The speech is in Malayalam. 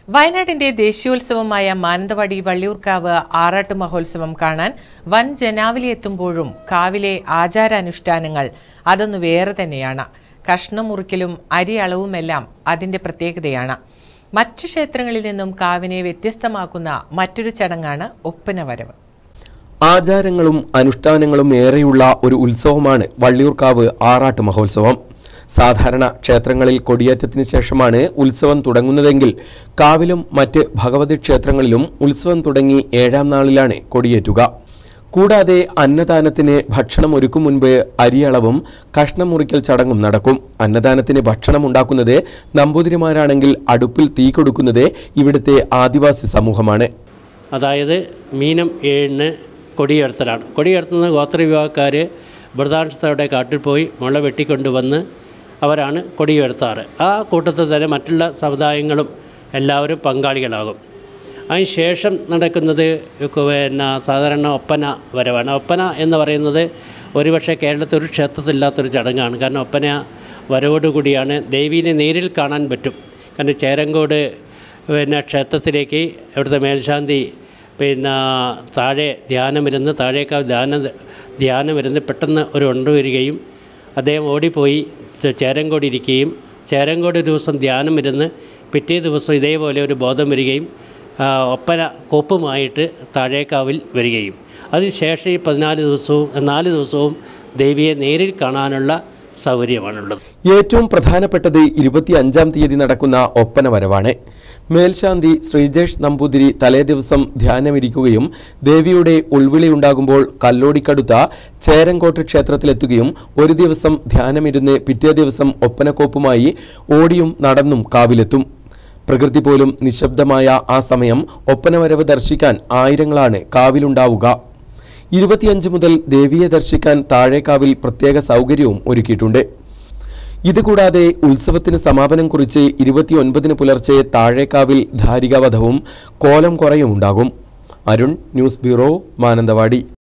വയനാടിന്റെ ദേശീയോത്സവമായ മാനന്തവാടി വള്ളിയൂർക്കാവ് ആറാട്ട് മഹോത്സവം കാണാൻ വൻ ജനാവലി എത്തുമ്പോഴും കാവിലെ ആചാരാനുഷ്ഠാനങ്ങൾ അതൊന്നു വേറെ തന്നെയാണ് കഷ്ണം മുറിക്കലും അരി അളവുമെല്ലാം അതിന്റെ പ്രത്യേകതയാണ് മറ്റു ക്ഷേത്രങ്ങളിൽ നിന്നും കാവിനെ വ്യത്യസ്തമാക്കുന്ന മറ്റൊരു ചടങ്ങാണ് ഒപ്പന വരവ് ആചാരങ്ങളും അനുഷ്ഠാനങ്ങളും ഏറെയുള്ള ഒരു ഉത്സവമാണ് വള്ളിയൂർക്കാവ് ആറാട്ട് മഹോത്സവം സാധാരണ ക്ഷേത്രങ്ങളിൽ കൊടിയേറ്റത്തിന് ശേഷമാണ് ഉത്സവം തുടങ്ങുന്നതെങ്കിൽ കാവിലും മറ്റ് ഭഗവതി ക്ഷേത്രങ്ങളിലും ഉത്സവം തുടങ്ങി ഏഴാം നാളിലാണ് കൊടിയേറ്റുക കൂടാതെ അന്നദാനത്തിന് ഭക്ഷണം ഒരുക്കും മുൻപ് അരിയളവും കഷ്ണം മുറിക്കൽ ചടങ്ങും നടക്കും അന്നദാനത്തിന് ഭക്ഷണം ഉണ്ടാക്കുന്നത് നമ്പൂതിരിമാരാണെങ്കിൽ അടുപ്പിൽ തീ കൊടുക്കുന്നത് ഇവിടുത്തെ ആദിവാസി സമൂഹമാണ് അതായത് മീനം ഏഴിന് കൊടിയുയർത്തലാണ് കൊടിയുയർത്തുന്ന ഗോത്രവിഭാഗക്കാർ ബൃതാംശത്തോടെ കാട്ടിൽ പോയി മുള വെട്ടിക്കൊണ്ടുവന്ന് അവരാണ് കൊടിയുയർത്താറ് ആ കൂട്ടത്തിൽ തന്നെ മറ്റുള്ള സമുദായങ്ങളും എല്ലാവരും പങ്കാളികളാകും അതിന് ശേഷം നടക്കുന്നത് പിന്നെ സാധാരണ ഒപ്പന വരവാണ് ഒപ്പന എന്ന് പറയുന്നത് ഒരുപക്ഷെ കേരളത്തിൽ ഒരു ക്ഷേത്രത്തിലില്ലാത്തൊരു ചടങ്ങാണ് കാരണം ഒപ്പന വരവോടുകൂടിയാണ് ദേവീനെ നേരിൽ കാണാൻ പറ്റും കാരണം ചേരങ്കോട് പിന്നെ ക്ഷേത്രത്തിലേക്ക് ഇവിടുത്തെ മേൽശാന്തി പിന്നെ താഴെ ധ്യാനമിരുന്ന് താഴേക്കാൾ ധ്യാന ധ്യാനമിരുന്ന് പെട്ടെന്ന് ഒരു ഉണ്ടു വരികയും അദ്ദേഹം ഓടിപ്പോയി ചേരങ്കോട് ഇരിക്കുകയും ചേരങ്കോട് ഒരു ദിവസം ധ്യാനമിരുന്ന് പിറ്റേ ദിവസം ഇതേപോലെ ഒരു ബോധം വരികയും ആ, ഒപ്പന കോപ്പുമായിട്ട് താഴേക്കാവിൽ വരികയും അതിനുശേഷം ഈ പതിനാല് ദിവസവും നാല് ദിവസവും ദേവിയെ നേരിൽ കാണാനുള്ള സൗകര്യമാണുള്ളത് ഏറ്റവും പ്രധാനപ്പെട്ടത് ഇരുപത്തി അഞ്ചാം തീയതി നടക്കുന്ന ഒപ്പന വരവാണ് മേൽശാന്തി ശ്രീജേഷ് നമ്പൂതിരി തലേ ദിവസം ധ്യാനമിരിക്കുകയും ദേവിയുടെ ഉൾവിളി ഉണ്ടാകുമ്പോൾ കല്ലോടിക്കടുത്ത ചേരങ്കോട്ട് ക്ഷേത്രത്തിലെത്തുകയും ഒരു ദിവസം ധ്യാനമിരുന്ന് പിറ്റേ ദിവസം ഒപ്പനക്കോപ്പുമായി ഓടിയും നടന്നും കാവിലെത്തും പ്രകൃതി പോലും നിശബ്ദമായ ആ സമയം ഒപ്പനവരവ് ദർശിക്കാൻ ആയിരങ്ങളാണ് കാവിലുണ്ടാവുക ഇരുപത്തിയഞ്ച് മുതൽ ദേവിയെ ദർശിക്കാൻ താഴേക്കാവിൽ പ്രത്യേക സൗകര്യവും ഒരുക്കിയിട്ടുണ്ട് ഇതുകൂടാതെ ഉത്സവത്തിന് സമാപനം കുറിച്ച് ഇരുപത്തിയൊൻപതിന് പുലർച്ചെ താഴേക്കാവിൽ ധാരികാവധവും കോലം കുറയും ഉണ്ടാകും അരുൺ ന്യൂസ് ബ്യൂറോ മാനന്തവാടി